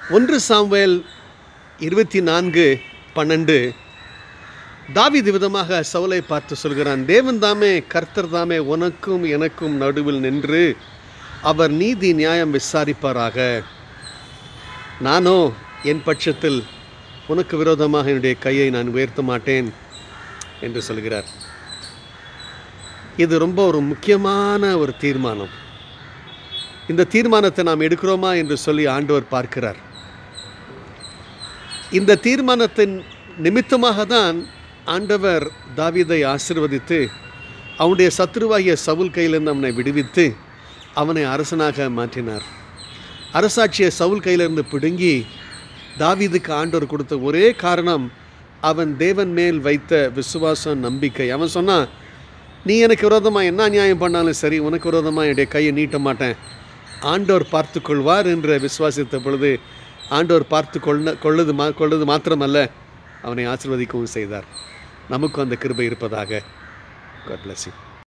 ஒன்று சாமுவேல் இருபத்தி நான்கு பன்னெண்டு தாவீது விதமாக சவுலை பார்த்து சொல்கிறான் தேவன் தாமே கர்த்தர் தாமே உனக்கும் எனக்கும் நடுவில் நின்று அவர் நீதி நியாயம் விசாரிப்பாராக நானோ என் பட்சத்தில் உனக்கு விரோதமாக என்னுடைய கையை நான் உயர்த்த மாட்டேன் என்று சொல்கிறார் இது ரொம்ப ஒரு முக்கியமான ஒரு தீர்மானம் இந்த தீர்மானத்தை நாம் எடுக்கிறோமா என்று சொல்லி ஆண்டவர் பார்க்கிறார் இந்த தீர்மானத்தின் நிமித்தமாக தான் ஆண்டவர் தாவீதை ஆசிர்வதித்து அவனுடைய சத்ருவாகிய சவுல் கையிலிருந்து அவனை விடுவித்து அவனை அரசனாக மாற்றினார் அரசாட்சியை சவுல் கையிலிருந்து பிடுங்கி தாவீதுக்கு ஆண்டவர் கொடுத்த ஒரே காரணம் அவன் தேவன் மேல் வைத்த விசுவாசம் நம்பிக்கை அவன் சொன்னான் நீ எனக்கு விரோதமாக என்ன நியாயம் பண்ணாலும் சரி உனக்கு விரோதமாக என்னுடைய கையை நீட்ட மாட்டேன் ஆண்டவர் பார்த்து கொள்வார் என்று விசுவாசித்த பொழுது ஆண்டவர் பார்த்து கொள்ள கொள்ளது மா கொள்ளது மாத்திரமல்ல அவனை ஆசிர்வதிக்கவும் செய்தார் நமக்கும் அந்த கிருபை இருப்பதாக God bless you